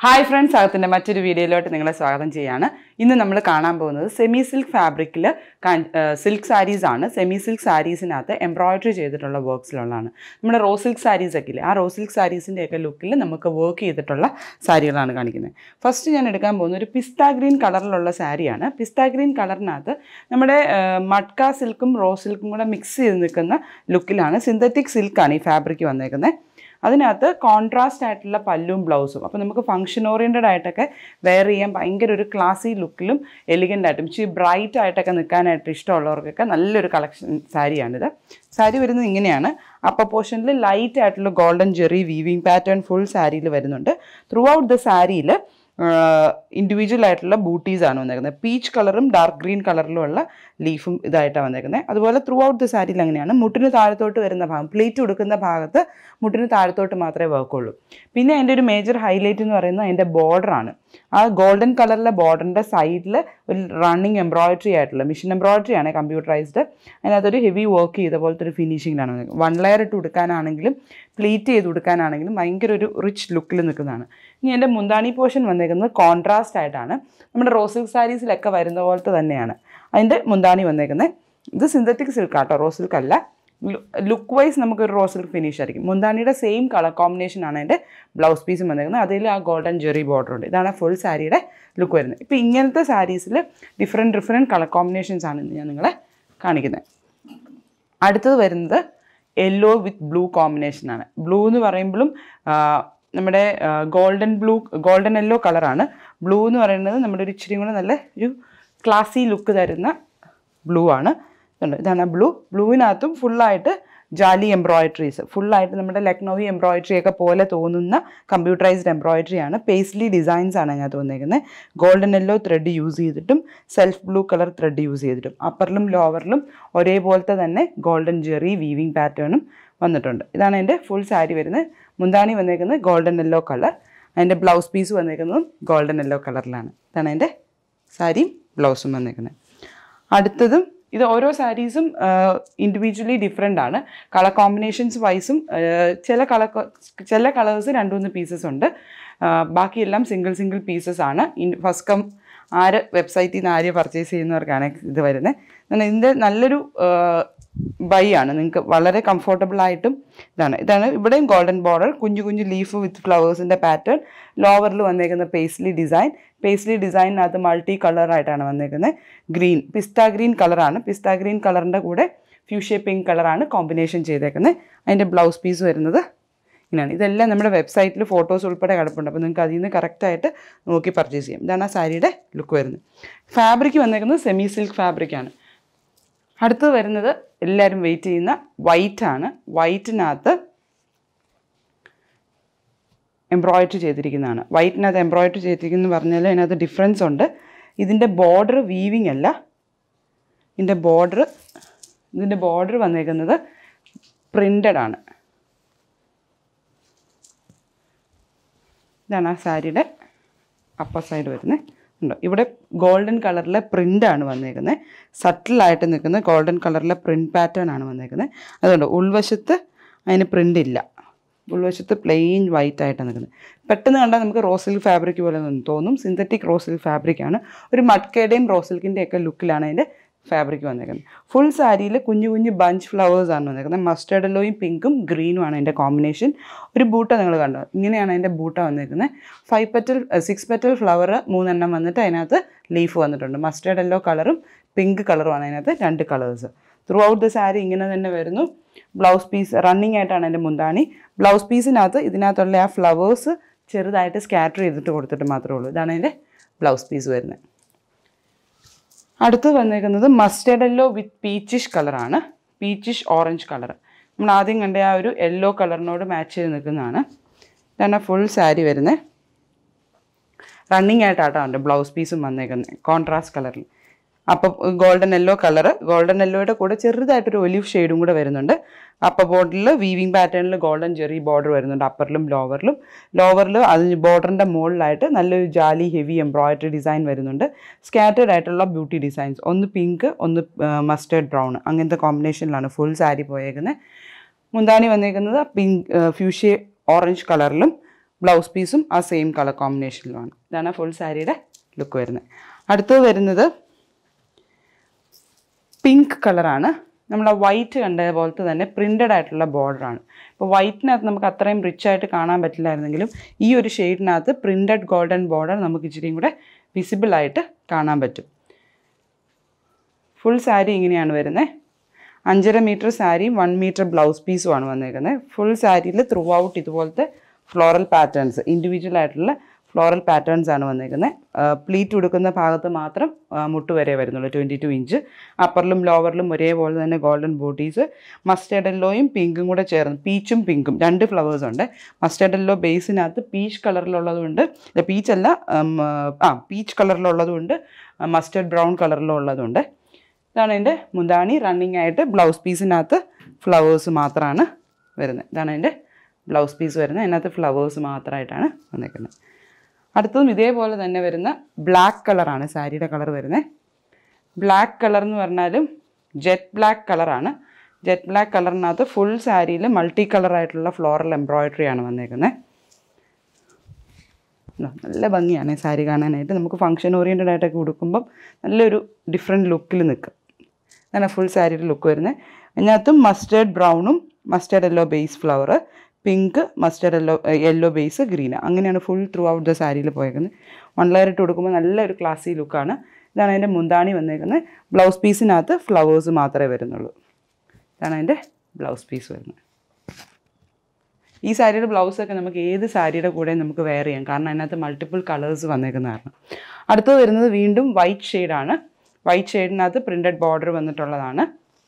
hi friends അകത്തിൻ്റെ മറ്റൊരു വീഡിയോയിലോട്ട് നിങ്ങളെ സ്വാഗതം ചെയ്യാണ് ഇന്ന് നമ്മൾ കാണാൻ പോകുന്നത് സെമി സിൽക്ക് ഫാബ്രിക്കിൽ സിൽക്ക് സാരീസ് ആണ് സെമി സിൽക്ക് സാരീസിനകത്ത് എംബ്രോയിഡറി ചെയ്തിട്ടുള്ള വർക്ക്സിലുള്ളതാണ് നമ്മുടെ റോ സിൽക്ക് സാരീസ് ഒക്കെ ഇല്ലേ ആ റോ സിൽക്ക് സാരീസിൻ്റെ ഒക്കെ ലുക്കിൽ നമുക്ക് വർക്ക് ചെയ്തിട്ടുള്ള സാരികളാണ് കാണിക്കുന്നത് ഫസ്റ്റ് ഞാൻ എടുക്കാൻ പോകുന്ന ഒരു പിസ്ത ഗ്രീൻ കളറിലുള്ള സാരിയാണ് പിസ്ത ഗ്രീൻ കളറിനകത്ത് നമ്മുടെ മട്ക സിൽക്കും റോ സിൽക്കും കൂടെ മിക്സ് ചെയ്ത് നിൽക്കുന്ന ലുക്കിലാണ് സിന്തറ്റിക് സിൽക്കാണ് ഈ ഫാബ്രിക് വന്നേക്കുന്നത് അതിനകത്ത് കോൺട്രാസ്റ്റ് ആയിട്ടുള്ള പല്ലും ബ്ലൗസും അപ്പോൾ നമുക്ക് ഫംഗ്ഷൻ ഓറിയൻറ്റഡ് ആയിട്ടൊക്കെ വെയർ ചെയ്യാൻ ഭയങ്കര ഒരു ക്ലാസി ലുക്കിലും എലിഗൻ്റ് ആയിട്ടും ഇച്ചിരി ബ്രൈറ്റ് ആയിട്ടൊക്കെ നിൽക്കാനായിട്ട് ഇഷ്ടമുള്ളവർക്കൊക്കെ നല്ലൊരു കളക്ഷൻ സാരിയാണിത് സാരി വരുന്നത് ഇങ്ങനെയാണ് അപ്പർ പോർഷനിൽ ലൈറ്റ് ആയിട്ടുള്ള golden zari weaving pattern full സാരിയിൽ വരുന്നുണ്ട് ത്രൂ ഔട്ട് ദ സാരിയിൽ ഇൻഡിവിജ്വൽ ആയിട്ടുള്ള ബൂട്ടീസ് ആണ് വന്നേക്കുന്നത് പീച്ച് കളറും ഡാർക്ക് ഗ്രീൻ കളറിലുമുള്ള ലീഫും ഇതായിട്ടാണ് വന്നേക്കുന്നത് അതുപോലെ ത്രൂ ഔട്ട് ദ സാരിയിൽ അങ്ങനെയാണ് മുട്ടിന് താഴത്തോട്ട് വരുന്ന ഭാഗം പ്ലേറ്റ് കൊടുക്കുന്ന ഭാഗത്ത് മുട്ടിന് താഴത്തോട്ട് മാത്രമേ വർക്കുള്ളൂ പിന്നെ അതിൻ്റെ ഒരു മേജർ ഹൈലൈറ്റ് എന്ന് പറയുന്നത് അതിൻ്റെ ബോർഡറാണ് ആ ഗോൾഡൻ കളറിലെ ബോർഡറിൻ്റെ സൈഡിൽ ഒരു റണ്ണിങ് എംബ്രോയിഡറി ആയിട്ടുള്ള മിഷൻ എംബ്രോയിഡറി ആണ് കമ്പ്യൂട്ടറൈസ്ഡ് അതിനകത്തൊരു ഹെവി വർക്ക് ചെയ്ത പോലത്തെ ഒരു ഫിനിഷിങ്ങിലാണ് വൺ ലെയർ ഇട്ട് കൊടുക്കാനാണെങ്കിലും പ്ലീറ്റ് ചെയ്ത് കൊടുക്കാനാണെങ്കിലും ഭയങ്കര ഒരു റിച്ച് ലുക്കിൽ നിൽക്കുന്നതാണ് ഇനി എൻ്റെ മുന്താണി പോർഷൻ വന്നേക്കുന്നത് കോൺട്രാസ്റ്റ് ആയിട്ടാണ് നമ്മുടെ റോസിൽക്ക് സാരീസിലൊക്കെ വരുന്ന പോലത്തെ തന്നെയാണ് അതിൻ്റെ മുന്താണി വന്നേക്കുന്നത് ഇത് സിന്തറ്റിക് സിൽക്ക് ആട്ടോ റോ സിൽക്ക് അല്ല ലുക്ക് വൈസ് നമുക്കൊരു റോ സിൽക്ക് ഫിനിഷ് ആയിരിക്കും മുന്താണിയുടെ സെയിം കളർ കോമ്പിനേഷൻ ആണ് എൻ്റെ ബ്ലൗസ് പീസും വന്നേക്കുന്നത് അതിൽ ആ ഗോൾഡൻ ജെറി ബോർഡർ ഉണ്ട് ഇതാണ് ഫുൾ സാരിയുടെ ലുക്ക് വരുന്നത് ഇപ്പോൾ ഇങ്ങനത്തെ സാരീസിൽ ഡിഫറെൻറ്റ് ഡിഫറെൻറ്റ് കളർ കോമ്പിനേഷൻസ് ആണ് ഇന്ന് ഞാൻ നിങ്ങളെ കാണിക്കുന്നത് അടുത്തത് വരുന്നത് യെല്ലോ വിത്ത് ബ്ലൂ കോമ്പിനേഷനാണ് ബ്ലൂ എന്ന് പറയുമ്പോഴും ആ, നമ്മുടെ ഗോൾഡൻ ബ്ലൂ ഗോൾഡൻ യെല്ലോ കളറാണ് ബ്ലൂ എന്ന് പറയുന്നത് നമ്മുടെ ഒരു ഇച്ചിരി കൂടെ നല്ല ഒരു ക്ലാസി ലുക്ക് തരുന്ന ബ്ലൂ ആണ് ഇതുണ്ട് ഇതാണ് ബ്ലൂ ബ്ലൂവിനകത്തും ഫുള്ളായിട്ട് ജാലി എംബ്രോയിഡറീസ് ഫുള്ളായിട്ട് നമ്മുടെ ലക്നൗവി എംബ്രോയിഡറി ഒക്കെ പോലെ തോന്നുന്ന കമ്പ്യൂട്ടറൈസ്ഡ് എംബ്രോയിഡറി ആണ് പേസ്ലി ഡിസൈൻസ് ആണ് അതിനകത്ത് വന്നേക്കുന്നത് ഗോൾഡൻ യെല്ലോ ത്രെഡ് യൂസ് ചെയ്തിട്ടും self blue colour thread use ചെയ്തിട്ടും അപ്പറിലും ലോവറിലും ഒരേപോലത്തെ തന്നെ ഗോൾഡൻ ജെറി വീവിങ് പാറ്റേണും വന്നിട്ടുണ്ട് ഇതാണ് എൻ്റെ ഫുൾ സാരി വരുന്നത് മുന്താണി വന്നേക്കുന്നത് ഗോൾഡൻ യെല്ലോ കളർ അതിൻ്റെ ബ്ലൗസ് പീസ് വന്നേക്കുന്നതും ഗോൾഡൻ യെല്ലോ കളറിലാണ് ഇതാണ് എൻ്റെ സാരിയും ബ്ലൗസും വന്നേക്കുന്നത് അടുത്തതും ഇത് ഓരോ സാരീസും ഇൻഡിവിജ്വലി ഡിഫറെൻ്റ് ആണ് കളർ കോമ്പിനേഷൻസ് വൈസും ചില കളർ ചില കളേഴ്സ് രണ്ട് മൂന്ന് പീസസ് ഉണ്ട് ആ, ബാക്കിയെല്ലാം സിംഗിൾ സിംഗിൾ പീസസ് ആണ് ഇൻ ഫസ്റ്റ് കം ആര് വെബ്സൈറ്റിൽ നിന്ന് ആര് പർച്ചേസ് ചെയ്യുന്നവർക്കാണ് ഇത് വരുന്നത് എന്നാൽ ഇതിൻ്റെ നല്ലൊരു ബൈ ആണ് നിങ്ങൾക്ക് വളരെ കംഫർട്ടബിൾ ആയിട്ടും ഇതാണ് ഇതാണ് ഇവിടെയും ഗോൾഡൻ ബോർഡർ കുഞ്ഞു കുഞ്ഞു ലീഫ് വിത്ത് ഫ്ലവേഴ്സിൻ്റെ പാറ്റേൺ ലോവറിൽ വന്നേക്കുന്ന പേസ്ലി ഡിസൈൻ പേസ്ലി ഡിസൈനിനകത്ത് മൾട്ടി കളറായിട്ടാണ് വന്നേക്കുന്നത് ഗ്രീൻ പിസ്ത ഗ്രീൻ കളറാണ് പിസ്ത ഗ്രീൻ കളറിൻ്റെ കൂടെ ഫ്യൂഷ്യ പിങ്ക് കളറാണ് കോമ്പിനേഷൻ ചെയ്തേക്കുന്നത് അതിൻ്റെ ബ്ലൗസ് പീസ് വരുന്നത് ഇങ്ങനെയാണ് ഇതെല്ലാം നമ്മുടെ വെബ്സൈറ്റിൽ ഫോട്ടോസ് ഉൾപ്പെടെ കിടപ്പുണ്ട് അപ്പോൾ നിങ്ങൾക്ക് അതിൽ നിന്ന് കറക്റ്റായിട്ട് നോക്കി പർച്ചേസ് ചെയ്യാം ഇതാണ് ആ സാരിയുടെ ലുക്ക് വരുന്നത് ഫാബ്രിക് വന്നേക്കുന്നത് സെമി സിൽക്ക് ഫാബ്രിക്കാണ് അടുത്തത് വരുന്നത് എല്ലാവരും വെയിറ്റ് ചെയ്യുന്ന വൈറ്റ് ആണ് വൈറ്റിനകത്ത് എംബ്രോയിഡറി ചെയ്തിരിക്കുന്നതാണ് വൈറ്റിനകത്ത് എംബ്രോയിഡറി ചെയ്തിരിക്കുന്നു പറഞ്ഞാൽ അതിനകത്ത് ഡിഫറൻസ് ഉണ്ട് ഇതിൻ്റെ ബോർഡർ വീവിങ് അല്ല ഇതിൻ്റെ ബോർഡർ ഇതിൻ്റെ ബോർഡർ വന്നേക്കുന്നത് പ്രിൻ്റഡ് ആണ് ഇതാണ് ആ സാരിയുടെ അപ്പർ സൈഡ് വരുന്നത് ഉണ്ട് ഇവിടെ ഗോൾഡൻ കളറിലെ പ്രിൻ്റാണ് വന്നേക്കുന്നത് സട്ടിലായിട്ട് നിൽക്കുന്ന ഗോൾഡൻ കളറിലെ പ്രിൻറ്റ് പാറ്റേൺ ആണ് വന്നേക്കുന്നത് അതുകൊണ്ട് ഉൾവശത്ത് അതിന് പ്രിൻ്റ് ഇല്ല ഉൾവശത്ത് പ്ലെയിൻ വൈറ്റ് ആയിട്ടാണ് നിൽക്കുന്നത് പെട്ടെന്ന് കണ്ടാൽ നമുക്ക് റോസിൽ ഫാബ്രിക് പോലെ തോന്നും സിന്തറ്റിക് റോസിൽ ഫാബ്രിക്കാണ് ഒരു മട്കയുടെയും റോസിൽക്കിൻ്റെ ഒക്കെ ലുക്കിലാണ് അതിൻ്റെ ഫാബ്രിക് വന്നേക്കുന്നത് ഫുൾ സാരിയിൽ കുഞ്ഞു കുഞ്ഞു ബഞ്ച് ഫ്ലവേഴ്സ് ആണ് വന്നേക്കുന്നത് മസ്റ്റേർഡ് യെല്ലോയും പിങ്കും ഗ്രീനും ആണ് അതിൻ്റെ കോമ്പിനേഷൻ ഒരു ബൂട്ട നിങ്ങൾ കണ്ടോ ഇങ്ങനെയാണ് അതിൻ്റെ ബൂട്ട വന്നേക്കുന്നത് five petal six petal flower മൂന്നെണ്ണം വന്നിട്ട് അതിനകത്ത് ലീഫ് വന്നിട്ടുണ്ട് മസ്റ്റേർഡ് യെല്ലോ കളറും പിങ്ക് കളറുമാണ് അതിനകത്ത് രണ്ട് colours throughout the sari ഇങ്ങനെ തന്നെ വരുന്നു ബ്ലൗസ് പീസ് റണ്ണിങ് ആയിട്ടാണ് എൻ്റെ മുന്താണി ബ്ലൗസ് പീസിനകത്ത് ഇതിനകത്തുള്ള ആ ഫ്ലവേഴ്സ് ചെറുതായിട്ട് സ്കാറ്റർ ചെയ്തിട്ട് കൊടുത്തിട്ട് മാത്രമേ ഉള്ളൂ ഇതാണ് അതിൻ്റെ ബ്ലൗസ് പീസ് വരുന്നത് അടുത്ത് വന്നേക്കുന്നത് മസ്റ്റേർഡ് യെല്ലോ വിത്ത് പീച്ചിഷ് കളറാണ് പീച്ചിഷ് ഓറഞ്ച് കളർ നമ്മൾ ആദ്യം കണ്ട ആ ഒരു യെല്ലോ കളറിനോട് മാച്ച് ചെയ്ത് നിൽക്കുന്നതാണ് ഇതാണ് ഫുൾ സാരി വരുന്നത് റണ്ണിങ് ആയിട്ടാട്ടോ ഉണ്ട് ബ്ലൗസ് പീസും വന്നേക്കുന്നത് കോൺട്രാസ്റ്റ് കളറിൽ അപ്പം ഗോൾഡൻ യെല്ലോ കളർ ഗോൾഡൻ യെല്ലോയുടെ കൂടെ ചെറുതായിട്ടൊരു ഒലിവ് ഷെയ്ഡും കൂടെ വരുന്നുണ്ട് അപ്പർ ബോർഡറിൽ വീവിങ് പാറ്റേണിൽ ഗോൾഡൻ ജെറി ബോർഡർ വരുന്നുണ്ട് അപ്പറിലും ലോവറിലും ലോവറിൽ അതിന് ബോർഡറിൻ്റെ മുകളിലായിട്ട് നല്ലൊരു ജാലി ഹെവി എംബ്രോയിഡറി ഡിസൈൻ വരുന്നുണ്ട് സ്കാറ്റേഡ് ആയിട്ടുള്ള ബ്യൂട്ടി ഡിസൈൻസ് ഒന്ന് പിങ്ക് ഒന്ന് മസ്റ്റേർഡ് ബ്രൗൺ അങ്ങനത്തെ കോമ്പിനേഷനിലാണ് ഫുൾ സാരി പോയേക്കുന്നത് മുന്താണി വന്നേക്കുന്നത് പിങ്ക് ഫ്യൂഷ്യ ഓറഞ്ച് കളറിലും ബ്ലൗസ് പീസും ആ സെയിം കളർ കോമ്പിനേഷനിലുമാണ് ഇതാണ് ഫുൾ സാരിയുടെ ലുക്ക് വരുന്നത് അടുത്തത് വരുന്നത് പിങ്ക് കളറാണ് നമ്മൾ ആ വൈറ്റ് കണ്ട പോലത്തെ തന്നെ പ്രിൻ്റഡ് ആയിട്ടുള്ള ബോർഡറാണ് ഇപ്പോൾ വൈറ്റിനകത്ത് നമുക്ക് അത്രയും റിച്ച് ആയിട്ട് കാണാൻ പറ്റില്ലായിരുന്നെങ്കിലും ഈ ഒരു ഷെയ്ഡിനകത്ത് പ്രിൻ്റഡ് ഗോൾഡൻ ബോർഡർ നമുക്ക് ഇച്ചിരിയും കൂടെ വിസിബിൾ ആയിട്ട് കാണാൻ പറ്റും ഫുൾ സാരി ഇങ്ങനെയാണ് വരുന്നത് അഞ്ചര മീറ്റർ സാരിയും വൺ മീറ്റർ ബ്ലൗസ് പീസുമാണ് വന്നേക്കുന്നത് ഫുൾ സാരിയിൽ ത്രൂ ഔട്ട് ഇതുപോലത്തെ ഫ്ലോറൽ പാറ്റേൺസ് ഇൻഡിവിജ്വൽ ആയിട്ടുള്ള ഫ്ലോറൽ പാറ്റേൺസ് ആണ് വന്നേക്കുന്നത് പ്ലീറ്റ് ഉടുക്കുന്ന ഭാഗത്ത് മാത്രം ആ, മുട്ട് വരെ വരുന്നുള്ളൂ ട്വൻറ്റി ടു ഇഞ്ച് അപ്പറിലും ലോവറിലും ഒരേപോലെ തന്നെ ഗോൾഡൻ ബോട്ടീസ് മസ്റ്റേർഡ് യെല്ലോയും പിങ്കും കൂടെ ചേർന്ന് പീച്ചും പിങ്കും രണ്ട് ഫ്ലവേഴ്സ് ഉണ്ട് മസ്റ്റേർഡ് യെല്ലോ ബേസിനകത്ത് പീച്ച് കളറിലുള്ളതുണ്ട് പീച്ച് അല്ല ഉം, ആ പീച്ച് കളറിലുള്ളതുണ്ട് മസ്റ്റേർഡ് ബ്രൗൺ കളറിലുള്ളതുണ്ട് ഇതാണ് എൻ്റെ മുന്താണി റണ്ണിങ് ആയിട്ട് ബ്ലൗസ് പീസിനകത്ത് ഫ്ലവേഴ്സ് മാത്രമാണ് വരുന്നത് ഇതാണ് എൻ്റെ ബ്ലൗസ് പീസ് വരുന്നത് അതിനകത്ത് ഫ്ലവേഴ്സ് മാത്രമായിട്ടാണ് വന്നിരിക്കുന്നത് അടുത്തതും ഇതേപോലെ തന്നെ വരുന്ന ബ്ലാക്ക് കളറാണ് സാരിയുടെ കളർ വരുന്നത് ബ്ലാക്ക് കളർ എന്ന് പറഞ്ഞാലും ജെറ്റ് ബ്ലാക്ക് കളറാണ് ജെറ്റ് ബ്ലാക്ക് കളറിനകത്ത് ഫുൾ സാരിയിൽ മൾട്ടി കളറായിട്ടുള്ള ഫ്ലോറൽ എംബ്രോയിഡറി ആണ് വന്നേക്കുന്നത് ഇതാ, നല്ല ഭംഗിയാണ് ഈ സാരി കാണാനായിട്ട് നമുക്ക് ഫങ്ഷൻ ഓറിയൻറ്റഡ് ആയിട്ടൊക്കെ ഉടുക്കുമ്പം നല്ലൊരു ഡിഫറെൻറ്റ് ലുക്കിൽ നിൽക്കും അങ്ങനെ ഫുൾ സാരിയുടെ ലുക്ക് വരുന്നത് അതിനകത്തും മസ്റ്റേർഡ് ബ്രൗണും mustard yellow base flower pink mustard yellow yellow base green അങ്ങനെയാണ് ഫുൾ ത്രൂ ഔട്ട് ദ സാരിയിൽ പോയേക്കുന്നത് വൺ ലെയർ ഇട്ട് കൊടുക്കുമ്പോൾ നല്ലൊരു ക്ലാസി ലുക്കാണ് ഇതാണ് അതിൻ്റെ മുന്താണി വന്നേക്കുന്നത് ബ്ലൗസ് പീസിനകത്ത് ഫ്ലവേഴ്സ് മാത്രമേ വരുന്നുള്ളൂ ഇതാണ് അതിൻ്റെ ബ്ലൗസ് പീസ് വരുന്നത് ഈ സാരിയുടെ ബ്ലൗസൊക്കെ നമുക്ക് ഏത് സാരിയുടെ കൂടെ നമുക്ക് വെയർ ചെയ്യാം കാരണം അതിനകത്ത് മൾട്ടിപ്പിൾ കളേഴ്സ് വന്നേക്കുന്ന കാരണം അടുത്തത് വരുന്നത് വീണ്ടും വൈറ്റ് ഷെയ്ഡാണ് വൈറ്റ് ഷെയ്ഡിനകത്ത് പ്രിൻറ്റഡ് ബോർഡർ വന്നിട്ടുള്ളതാണ്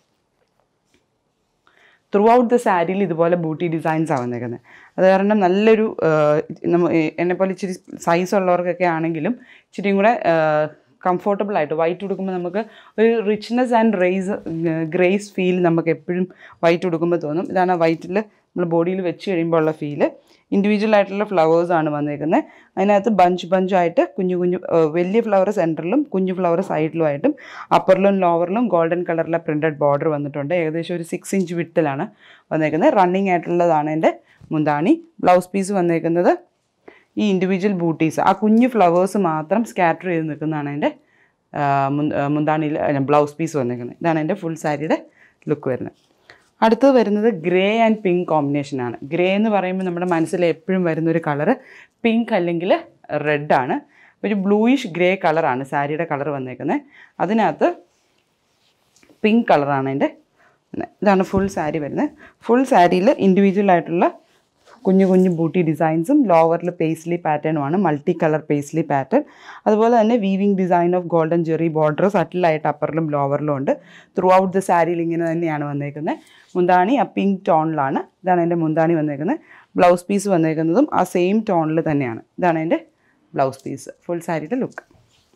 ത്രൂ ഔട്ട് ദ സാരിയിൽ ഇതുപോലെ ബൂട്ടി ഡിസൈൻസ് ആണ് വന്നേക്കുന്നത് അത് കാരണം നല്ലൊരു നമ്മ എന്നെപ്പോലെ ഇച്ചിരി സൈസ് ഉള്ളവർക്കൊക്കെ ആണെങ്കിലും ഇച്ചിരിയും കൂടെ കംഫർട്ടബിൾ ആയിട്ട് വൈറ്റ് ഉടുക്കുമ്പോൾ നമുക്ക് ഒരു richness and race grace feel നമുക്ക് എപ്പോഴും വൈറ്റ് ഉടുക്കുമ്പോൾ തോന്നും ഇതാണ് വൈറ്റിൽ നമ്മൾ ബോഡിയിൽ വെച്ച് കഴിയുമ്പോൾ ഉള്ള ഫീല് ഇൻഡിവിജ്വൽ ആയിട്ടുള്ള ഫ്ലവേഴ്സ് ആണ് വന്നേക്കുന്നത് അതിനകത്ത് ബഞ്ച് ബഞ്ചായിട്ട് കുഞ്ഞു കുഞ്ഞു ആ, വലിയ ഫ്ലവർ സെൻറ്ററിലും കുഞ്ഞു ഫ്ലവർ സൈഡിലുമായിട്ടും അപ്പറിലും ലോവറിലും ഗോൾഡൻ കളറിലെ പ്രിൻറ്റഡ് ബോർഡർ വന്നിട്ടുണ്ട് ഏകദേശം ഒരു സിക്സ് ഇഞ്ച് വിട്ടിലാണ് വന്നേക്കുന്നത് റണ്ണിങ് ആയിട്ടുള്ളതാണ് എൻ്റെ മുന്താണി ബ്ലൗസ് പീസ് വന്നേക്കുന്നത് ഈ ഇൻഡിവിജ്വൽ ബൂട്ടീസ് ആ കുഞ്ഞു ഫ്ലവേഴ്സ് മാത്രം സ്കാറ്റർ ചെയ്ത് നിൽക്കുന്നതാണ് എൻ്റെ മുന്താണിയിൽ ബ്ലൗസ് പീസ് വന്നേക്കുന്നത് ഇതാണ് എൻ്റെ ഫുൾ സാരിയുടെ ലുക്ക് വരുന്നത് അടുത്തത് വരുന്നത് ഗ്രേ ആൻഡ് പിങ്ക് കോമ്പിനേഷനാണ് ഗ്രേ എന്ന് പറയുമ്പോൾ നമ്മുടെ മനസ്സിൽ എപ്പോഴും വരുന്ന ഒരു കളറ് പിങ്ക് അല്ലെങ്കിൽ റെഡ് ആണ് ഒരു ബ്ലൂയിഷ് ഗ്രേ കളറാണ് സാരിയുടെ കളർ വന്നേക്കുന്നത് അതിനകത്ത് പിങ്ക് കളറാണ് എൻ്റെ ഇതാണ് ഫുൾ സാരി വരുന്നത് ഫുൾ സാരിയിൽ ഇൻഡിവിജ്വൽ ആയിട്ടുള്ള കുഞ്ഞു കുഞ്ഞു ബൂട്ടി ഡിസൈൻസും ലോവറിൽ പേസ്ലി പാറ്റേണുമാണ് മൾട്ടി കളർ പേസ്ലി പാറ്റേൺ അതുപോലെ തന്നെ weaving design of golden zari border സട്ടിലായിട്ട് അപ്പറിലും ലോവറിലും ഉണ്ട് ത്രൂ ഔട്ട് ദ സാരിയിൽ ഇങ്ങനെ തന്നെയാണ് വന്നേക്കുന്നത് മുന്താണി ആ പിങ്ക് ടോണിലാണ് ഇതാണ് എൻ്റെ മുന്താണി വന്നേക്കുന്നത് ബ്ലൗസ് പീസ് വന്നേക്കുന്നതും ആ സെയിം ടോണിൽ തന്നെയാണ് ഇതാണ് എൻ്റെ ബ്ലൗസ് പീസ് ഫുൾ സാരിയുടെ ലുക്ക്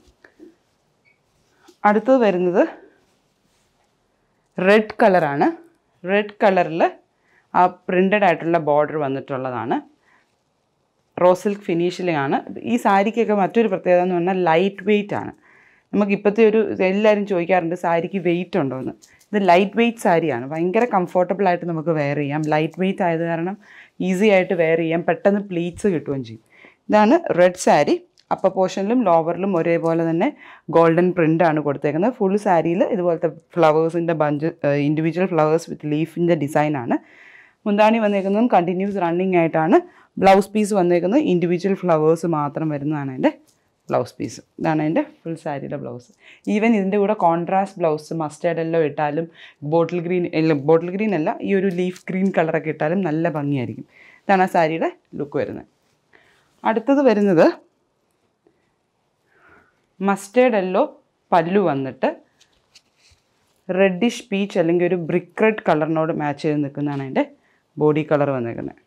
അടുത്തത് വരുന്നത് റെഡ് കളറാണ് റെഡ് കളറിൽ ആ പ്രിൻ്റഡ് ആയിട്ടുള്ള ബോർഡർ വന്നിട്ടുള്ളതാണ് റോ സിൽക്ക് ഫിനിഷിലാണ് ഈ സാരിക്കൊക്കെ മറ്റൊരു പ്രത്യേകത എന്ന് പറഞ്ഞാൽ ലൈറ്റ് വെയിറ്റ് ആണ് നമുക്ക് ഇപ്പോഴത്തെ ഒരു എല്ലാവരും ചോദിക്കാറുണ്ട് സാരിക്ക് വെയിറ്റ് ഉണ്ടോ എന്ന് ഇത് ലൈറ്റ് വെയിറ്റ് സാരിയാണ് ഭയങ്കര കംഫർട്ടബിൾ ആയിട്ട് നമുക്ക് വെയർ ചെയ്യാം ലൈറ്റ് വെയിറ്റ് ആയത് കാരണം ഈസി ആയിട്ട് വെയർ ചെയ്യാം പെട്ടെന്ന് പ്ലീറ്റ്സ് കിട്ടുകയും ചെയ്യും ഇതാണ് റെഡ് സാരി അപ്പർ പോർഷനിലും ലോവറിലും ഒരേപോലെ തന്നെ ഗോൾഡൻ പ്രിൻ്റ് ആണ് കൊടുത്തേക്കുന്നത് ഫുൾ സാരിയിൽ ഇതുപോലത്തെ ഫ്ലവേഴ്സിൻ്റെ ബഞ്ച് ഇൻഡിവിജ്വൽ ഫ്ലവേഴ്സ് വിത്ത് ലീഫിൻ്റെ ഡിസൈനാണ് മുന്താണി വന്നേക്കുന്നതും കണ്ടിന്യൂസ് റണ്ണിങ് ആയിട്ടാണ് ബ്ലൗസ് പീസ് വന്നേക്കുന്നത് ഇൻഡിവിജ്വൽ ഫ്ലവേഴ്സ് മാത്രം വരുന്നതാണ് എൻ്റെ ബ്ലൗസ് പീസ് ഇതാണ് എൻ്റെ ഫുൾ സാരിയുടെ ബ്ലൗസ് ഈവൻ ഇതിൻ്റെ കൂടെ കോൺട്രാസ്റ്റ് ബ്ലൗസ് മസ്റ്റേർഡ് എല്ലോ ഇട്ടാലും ബോട്ടിൽ ഗ്രീൻ അല്ല ബോട്ടിൽ ഗ്രീൻ അല്ല ഈ ഒരു ലീഫ് ഗ്രീൻ കളറൊക്കെ ഇട്ടാലും നല്ല ഭംഗിയായിരിക്കും ഇതാണ് ആ സാരിയുടെ ലുക്ക് വരുന്നത് അടുത്തത് വരുന്നത് മസ്റ്റേർഡ് എല്ലോ പല്ലു വന്നിട്ട് റെഡിഷ് പീച്ച് അല്ലെങ്കിൽ ഒരു ബ്രിക്ക് റെഡ് കളറിനോട് മാച്ച് ചെയ്ത് നിൽക്കുന്നതാണ് അതിൻ്റെ ബോഡി കളർ വന്നേക്കുന്നത്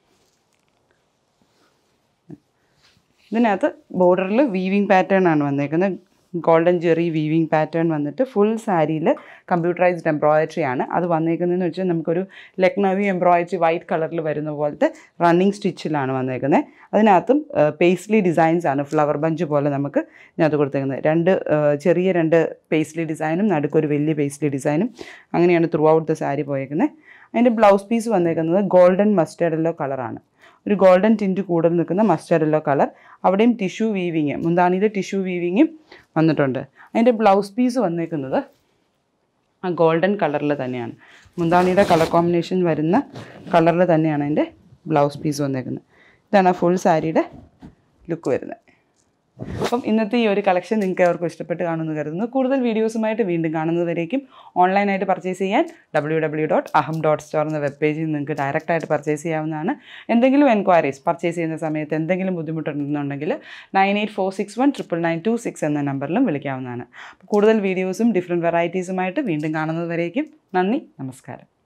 ഇതിനകത്ത് ബോർഡറിൽ വീവിങ് പാറ്റേൺ ആണ് വന്നേക്കുന്നത് ഗോൾഡൻ ജെറി വീവിങ് പാറ്റേൺ വന്നിട്ട് ഫുൾ സാരിയിൽ കമ്പ്യൂട്ടറൈസ്ഡ് എംബ്രോയിഡറി ആണ് അത് വന്നേക്കുന്നതെന്ന് വെച്ചാൽ നമുക്കൊരു ലക്നവി എംബ്രോയിഡറി വൈറ്റ് കളറിൽ വരുന്ന പോലത്തെ റണ്ണിങ് സ്റ്റിച്ചിലാണ് വന്നേക്കുന്നത് അതിനകത്തും പേസ്ലി ഡിസൈൻസ് ആണ് ഫ്ലവർ ബഞ്ച് പോലെ നമുക്ക് ഇതിനകത്ത് കൊടുത്തേക്കുന്നത് രണ്ട് ആ, ചെറിയ രണ്ട് പേസ്ലി ഡിസൈനും നടുക്കൊരു വലിയ പേസ്ലി ഡിസൈനും അങ്ങനെയാണ് ത്രൂ ഔട്ട് ദ സാരി പോയേക്കുന്നത് അതിൻ്റെ ബ്ലൗസ് പീസ് വന്നേക്കുന്നത് ഗോൾഡൻ മസ്റ്റേർഡ് യെല്ലോ കളറാണ് ഒരു ഗോൾഡൻ ടിൻറ്റ് കൂടുതൽ നിൽക്കുന്ന മസ്റ്റർഡ് യെല്ലോ കളർ അവിടെയും ടിഷ്യൂ വീവിങ് മുന്താണിയുടെ ടിഷ്യൂ വീവിങ്ങും വന്നിട്ടുണ്ട് അതിൻ്റെ ബ്ലൗസ് പീസ് വന്നേക്കുന്നത് ആ ഗോൾഡൻ കളറിൽ തന്നെയാണ് മുന്താണിയുടെ കളർ കോമ്പിനേഷൻ വരുന്ന കളറിൽ തന്നെയാണ് അതിൻ്റെ ബ്ലൗസ് പീസ് വന്നേക്കുന്നത് ഇതാണ് ഫുൾ സാരിയുടെ ലുക്ക് വരുന്നത് അപ്പം ഇന്നത്തെ ഈ ഒരു കളക്ഷൻ നിങ്ങൾക്ക് അവർക്കും ഇഷ്ടപ്പെട്ട് കാണുമെന്ന് കരുതുന്നു കൂടുതൽ വീഡിയോസുമായിട്ട് വീണ്ടും കാണുന്നതുവരേക്കും ഓൺലൈനായിട്ട് പർച്ചേസ് ചെയ്യാൻ W W dot Aham dot store എന്ന വെബ് പേജിൽ നിങ്ങൾക്ക് ഡയറക്റ്റായിട്ട് പർച്ചേസ് ചെയ്യാവുന്നതാണ് എന്തെങ്കിലും എൻക്വയറീസ് പർച്ചേസ് ചെയ്യുന്ന സമയത്ത് എന്തെങ്കിലും ബുദ്ധിമുട്ടുണ്ടെന്നുണ്ടെങ്കിൽ nine eight four six one triple nine two six എന്ന നമ്പറിലും വിളിക്കാവുന്നതാണ് അപ്പോൾ കൂടുതൽ വീഡിയോസും ഡിഫറെൻറ്റ് വെറൈറ്റീസുമായിട്ട് വീണ്ടും കാണുന്നതുവരേക്കും നന്ദി നമസ്കാരം